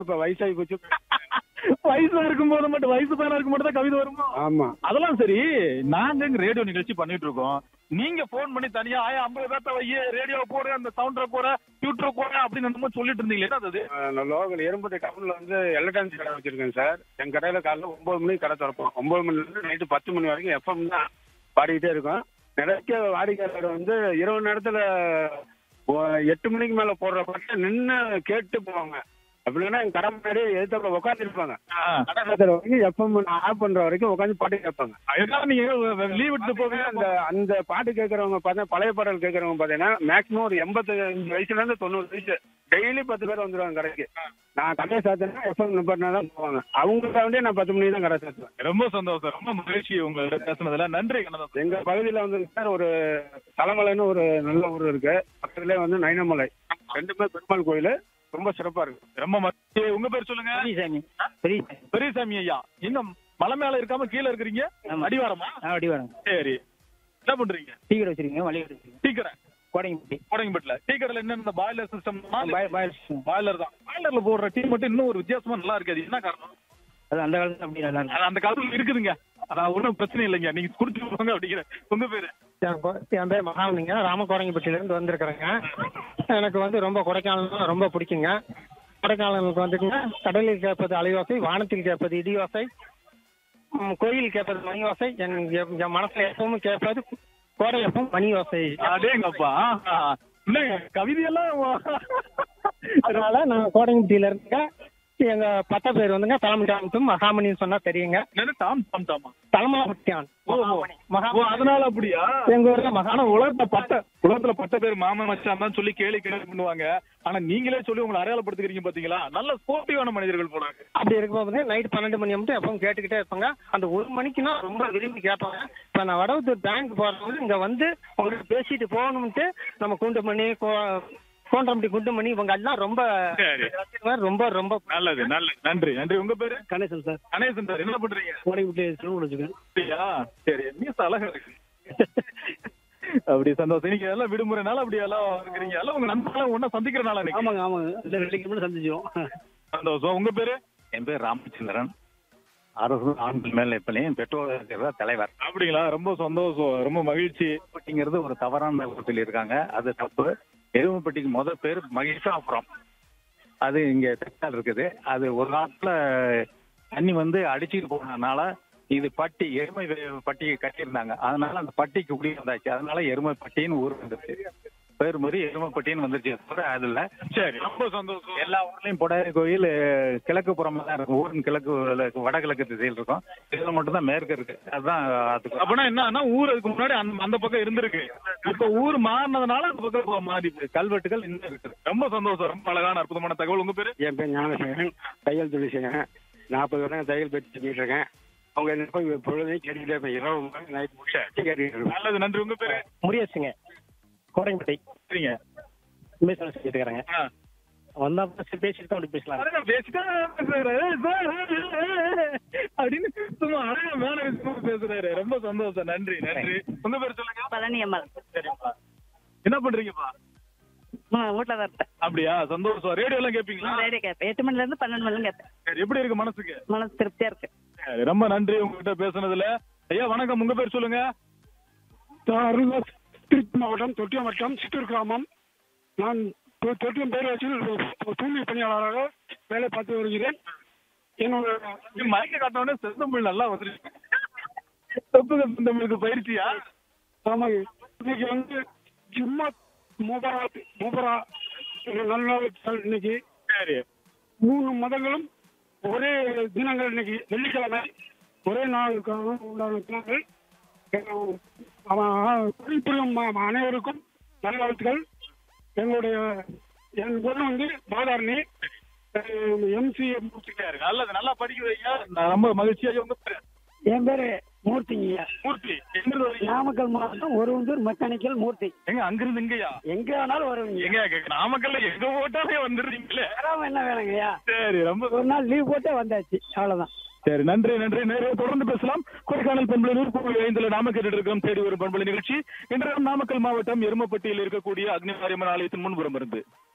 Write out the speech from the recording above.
இப்ப வயசாகி போச்சு வயசா இருக்கும்போது மட்டும் வயசு பையனா இருக்கும் மட்டும் தான் கவிதை வருமா ஆமா அதெல்லாம் சரி நாங்க இங்க ரேடியோ நிகழ்ச்சி பண்ணிட்டு இருக்கோம் நீங்க போன் பண்ணி தனியா ஆயா ஐம்பது பேர்த்த வை ரேடியோ போற அந்த சவுண்டரை போற டியூட்டரை போற அப்படின்னு என்னமோ சொல்லிட்டு இருந்தீங்களே என்ன அது நான் லோக்கல் எறும்பட்டி டவுன்ல வந்து எலக்ட்ரானிக்ஸ் கடை வச்சிருக்கேன் சார் என் கடையில காலைல ஒன்பது மணிக்கு கடை திறப்போம் ஒன்பது மணில இருந்து நைட்டு பத்து மணி வரைக்கும் எஃப்எம் தான் பாடிக்கிட்டே இருக்கோம் நிறைய வாடிக்கையாளர் வந்து இரவு நேரத்துல ஒ- எட்டு மணிக்கு மேல போடுற பாட்டு நின்று கேட்டு போவாங்க அப்படின்னா எங்க கடை முன்னாடி எதிர்த்தாப்புல உட்காந்துருப்பாங்க கடை சாத்துற வரைக்கும் எஃப்எம் ஆஃப் பண்ற வரைக்கும் உட்காந்து பாட்டு கேட்பாங்க அதுக்காக நீங்க லீவ் விட்டு போவீங்க அந்த அந்த பாட்டு கேட்கறவங்க பார்த்தா பழைய பாடல் கேட்கறவங்க பார்த்தீங்கன்னா மேக்ஸிமம் ஒரு எண்பத்தஞ்சு வயசுல இருந்து தொண்ணூறு வயசு டெய்லி பத்து பேர் வந்துருவாங்க கடைக்கு நான் கடையை சாத்தினா எஃப்எம் நிப்பாட்டினா தான் போவாங்க அவங்களுக்காக வேண்டிய நான் பத்து மணிக்கு தான் கடை சாத்துவேன் ரொம்ப சந்தோஷம் ரொம்ப மகிழ்ச்சி உங்கள்ட்ட பேசுனதுல நன்றி கண்ணதாசன் எங்க பகுதியில வந்து சார் ஒரு தலைமலைன்னு ஒரு நல்ல ஊர் இருக்கு பக்கத்துலயே வந்து நைனமலை ரெண்டுமே பெருமாள் கோயில் ரொம்ப சிறப்பா இருக்கு ரொம்ப மகிழ்ச்சி உங்க பேர் சொல்லுங்க பெரியசாமி பெரியசாமி பெரியசாமி ஐயா இன்னும் மலை மேல இருக்காம கீழ இருக்கிறீங்க ஆமா. அடிவாரமா ஆ அப்படி வரோம் சரி என்ன பண்றீங்க டீ கடை வச்சிருக்கீங்க மளிகை கடை வச்சிருக்கீங்க டீ கடை கோடைங்கப்பட்டி கோடங்கப்பட்டில டீ கடையில என்ன இந்த பாய்லர் சிஸ்டம் பாய் பாய் சிஸ்டம். பாய்லர் தான் பாய்லர்ல போடுற டீ மட்டும் இன்னும் ஒரு வித்தியாசமா நல்லா இருக்கு அது என்ன காரணம் அது அந்த காலத்துல அப்படி நல்லா அது அந்த காலத்துல இருக்குதுங்க அதான் ஒன்றும் பிரச்சனை இல்லைங்க நீங்க குடிச்சு போங்க அப்படிங்கிற உங்க பேரு என் பே- என் பேர் மகாமணிங்க ராமகோரங்கப்பட்டியிலேருந்து வந்திருக்கிறேங்க எனக்கு வந்து ரொம்ப கொடைக்கானல் ரொம்ப பிடிக்குங்க கொடைக்கானலுக்கு வந்துட்டுங்க கடலில் கேட்பது அலையோசை வானத்தில் கேட்பது இடியோசை ம், கோயில் கேட்பது மணி ஓசை என் என் என் மனசுல எப்பவும் கேட்பது கோடை எப்பவும் மணி ஓசை அடேங்கப்பா இல்லைங்க கவிதையெல்லாம் அதனால நான் கோடைங்கப்பட்டியில இருந்துங்க எங்க பத்த பேர் வந்துங்க தலைமைட்டாமத்தும் மகாமணின்னு சொன்னா தெரியுங்க என்ன டாம் டாம் டாமா தலைமலாபட்டியான் ஓ, ஓ. ஓ, அதனால அப்படியா எங்க ஊர்ல மகா ஆனா உலகத்துல பட்ட உலகத்துல பட்ட பேர் மாமன் மச்சான் தான் சொல்லி கேலி கேலி பண்ணுவாங்க ஆனா நீங்களே சொல்லி உங்களை அடையாளப்படுத்திக்கிறீங்க பாத்தீங்களா நல்ல ஸ்போர்ட்டிவான மனிதர்கள் போல அப்படி இருக்கும்போது நைட் பன்னெண்டு மணி மட்டும் எப்பவும் கேட்டுக்கிட்டே இருப்பாங்க அந்த ஒரு மணிக்குன்னா ரொம்ப விரும்பி கேட்பாங்க இப்ப நான் வடவத்தூர் பேங்க் போறவங்க இங்க வந்து உங்களுக்கு பேசிட்டு போகணும்ட்டு நம்ம குண்டுமணி கோ- கோண்டம்பட்டி குண்டுமணி இவங்க எல்லாம் ரொம்ப சரி. ரொம்ப ரொம்ப நல்லது நல்லது நன்றி நன்றி உங்க பேரு கணேசன் சார் கணேசன் சார் என்ன பண்றீங்க கோடைக்குட்டி திருவண்ணு வச்சுக்கேன் அப்படியா சரி மீஸ் அழகா இருக்கு அப்படி சந்தோஷம் இன்னைக்கு எல்லாம் விடுமுறைனால அப்படி எல்லாம் இருக்கிறீங்க எல்லாம் உங்க நண்பர்களும் ஒண்ணா சந்திக்கிறனால இன்னைக்கு ஆமாங்க ஆமாங்க இந்த வெள்ளிக்கிழமை சந்திச்சோம் சந்தோஷம் உங்க பேரு என் பேர் ராமச்சந்திரன் அரசு ஆண்கள் மேல்நிலைப்பள்ளியின் பெற்றோர் இருக்கிற தலைவர் அப்படிங்களா ரொம்ப சந்தோஷம் ரொம்ப மகிழ்ச்சி எருமப்பட்டிங்கிறது ஒரு தவறான சொல்லியிருக்காங்க அது தப்பு எருமப்பட்டிக்கு முத பேர் மகிஷாபுரம் அது இங்க தெற்கால் இருக்குது அது ஒரு காலத்துல தண்ணி வந்து அடிச்சுட்டு போனதுனால இது பட்டி எருமை வே- பட்டியை கட்டியிருந்தாங்க அதனால அந்த பட்டிக்கு குடி வந்தாச்சு அதனால எருமை பட்டின்னு ஊர் வந்துருச்சு பேர் மாதிரி எருமைப்பட்டின்னு வந்துருச்சு தவிர அது இல்ல சரி ரொம்ப சந்தோஷம் எல்லா ஊர்லயும் பொடாரி கோயில் கிழக்கு புறமா தான் இருக்கும் ஊரின் கிழக்கு வடகிழக்கு திசையில் இருக்கும் இதுல மட்டும் தான் மேற்கு இருக்கு அதுதான் அதுக்கு அப்படின்னா என்னன்னா ஊர் அதுக்கு முன்னாடி அந்த அந்த பக்கம் இருந்திருக்கு இப்ப ஊர் மாறினதுனால அந்த பக்கம் இப்ப மாறி போச்சு. கல்வெட்டுகள் இன்னும் இருக்குது ரொம்ப சந்தோஷம் ரொம்ப அழகான அற்புதமான தகவல் உங்க பேரு என் பேர் ஞானசேகரன் தையல் தொழில் செய்யறேன் நாற்பது வருடம் தையல் பயிற்சி செஞ்சுட்டு இருக்கேன் அவங்க என்ன போய் பொழுதையும் கேட்டுக்கிட்டே இருப்பேன் இரவு நைட் முடிச்சு கேட்டுக்கிட்டு இருப்பேன் நல்லது நன்றி உங்க பேரு முடியாச்சுங்க கோடைக்குட்டி சரிங்க பேசணும் சொல்லிட்டு இருக்கிறேங்க ஆ. வந்தா சரி பேசிட்டு தான் அப்படி பேசலாம் அழகா பேசிட்டா பேசுறாரு. அப்படின்னு சும்மா அழகா மேல விஷயமா பேசுறாரு ரொம்ப சந்தோஷம் நன்றி நன்றி உங்க பேர் சொல்லுங்க பழனி அம்மாள் சரிப்பா என்ன பண்றீங்கப்பா நான் வீட்டில் தான் இருப்பேன் அப்படியா சந்தோஷம் ரேடியோ எல்லாம் கேப்பீங்களா ரேடியோ கேட்பேன் எட்டு மணில இருந்து பன்னெண்டு மணிலும் கேட்பேன் சரி, எப்படி இருக்கு மனசுக்கு மனசு திருப்தியா இருக்கு சரி, ரொம்ப நன்றி உங்ககிட்ட பேசுனதுல ஐயா வணக்கம் உங்க பேர் சொல்லுங்க அருள்தாஸ் திருச்சி மாவட்டம் தொட்டியம் வட்டம் சித்தூர் கிராமம் நான் தொ- தொட்டியம் பேரூராட்சியில் ஒரு தூய்மை பணியாளராக வேலை பார்த்து வருகிறேன் என்னோட மயக்க காட்டினோடனே செந்தமிழ் நல்லா வந்துருக்கு தொப்புக செந்தமிழுக்கு பயிற்சியா ஆமாங்க இன்னைக்கு வந்து ஜும்மா முபரா முபரா ஒரு நல்ல நாள் இன்னைக்கு சரி மூணு மதங்களும் ஒரே தினங்கள் இன்னைக்கு வெள்ளிக்கிழமை ஒரே நாளுக்காக உண்டான தினங்கள் அஹ் அவன் தொழில் புரியும் ம- அனைவருக்கும் நல்வாழ்த்துக்கள் எங்களுடைய என் பொண்ணு வந்து பாதாரணி எம்சி சரி, நல்லது நல்லா படிக்குது ஐயா நான் ரொம்ப மகிழ்ச்சியா உங்க பேரு என் பேரு மூர்த்திங்க மூர்த்தி எங்க இருந்து வரீங்க? நாமக்கல் மாவட்டம் ஒருவந்தூர் மெக்கானிக்கல் மூர்த்தி எங்க அங்கிருந்து எங்கயா எங்க வேணாலும் வருவீங்க எங்க கேக்க- நாமக்கல்ல எங்க போட்டாலே வந்துடுறீங்களே வராம என்ன வேணுங்கய்யா சரி ரொம்ப ஒரு நாள் லீவ் போட்டே வந்தாச்சு அவ்வளவுதான் சரி நன்றி நன்றி நேரே தொடர்ந்து பேசலாம் கொடைக்கானல் பண்பலை நூறு புள்ளி ஐந்துல நாம கேட்டுட்டு இருக்கோம் தேடி வரும் பண்பலை நிகழ்ச்சி இன்றைய நாமக்கல் மாவட்டம் எருமப்பட்டியில் இருக்கக்கூடிய அக்னிமாரியம்மன் ஆலயத்தின் முன்புறம் இருந்து